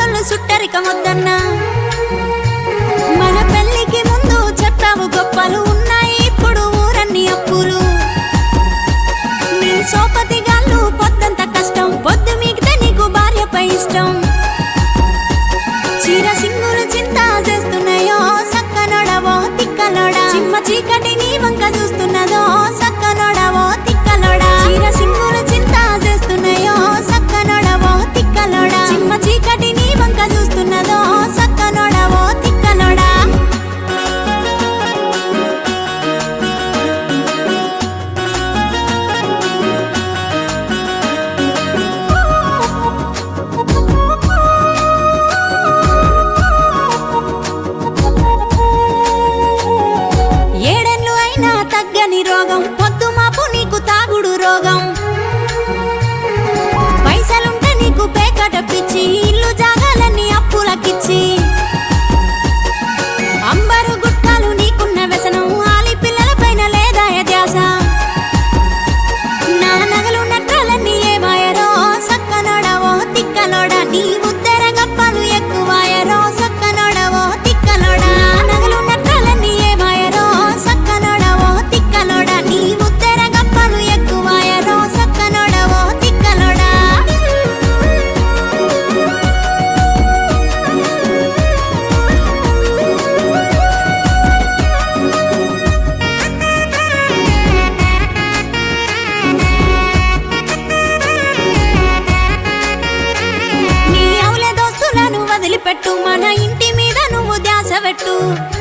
ఉన్నోళ్ళు సుట్టరికమొద్దన్నా మన పెళ్లికి ముందు చెప్పావు గొప్పలు ఉన్నాయి ఇప్పుడు ఊరన్ని అప్పులు నీ సోపతి గాళ్ళు పొద్దంత కష్టం పొద్దు మీకితే నీకు భార్యపై ఇష్టం చీర సింగులు చింత చేస్తున్నాయో సక్కనోడవో తిక్కలోడా చిమ్మ చీకటి నీ వంక చూస్తున్నదో సక్కనోడవో తిక్కలోడా చీర సింగులు చింత చేస్తున్నాయో సక్కనోడవో తిక్కలోడా చిమ్మ చీకటి నీ వంక చూస్తున్నదో సక్కనోడవో తిక్కలోడా ఏడేళ్ళు అయినా తగ్గని రోగం పొద్దు మాపు నీకు తాగుడు రోగం పైసలుంటే నీకు పేకట పిచ్చి ఇల్లు జాగాలన్నీ అప్పులకిచ్చి అంబరు గుట్కాలు నీకున్న వ్యసనం ఆలి పిల్లల పైన లేదా ధ్యాస నా నగలు నట్రాలన్నీ ఏమాయరో సక్కనోడవో తిక్కలోడా నీ ఉద్దర గప్పలు ఎక్కువాయరో సక్కనోడవో తిక్కలోడా నా నగలు నట్రాలన్నీ ఏమాయరో సక్కనోడవో తిక్కలోడా నీ ఉద్దర గప్పలు ఎక్కువాయరో సక్కనోడవో తిక్కలోడా నీ అవుల దోస్తులను వదిలిపెట్టు మన ఇంటి మీద నువ్వు ధ్యాస పెట్టు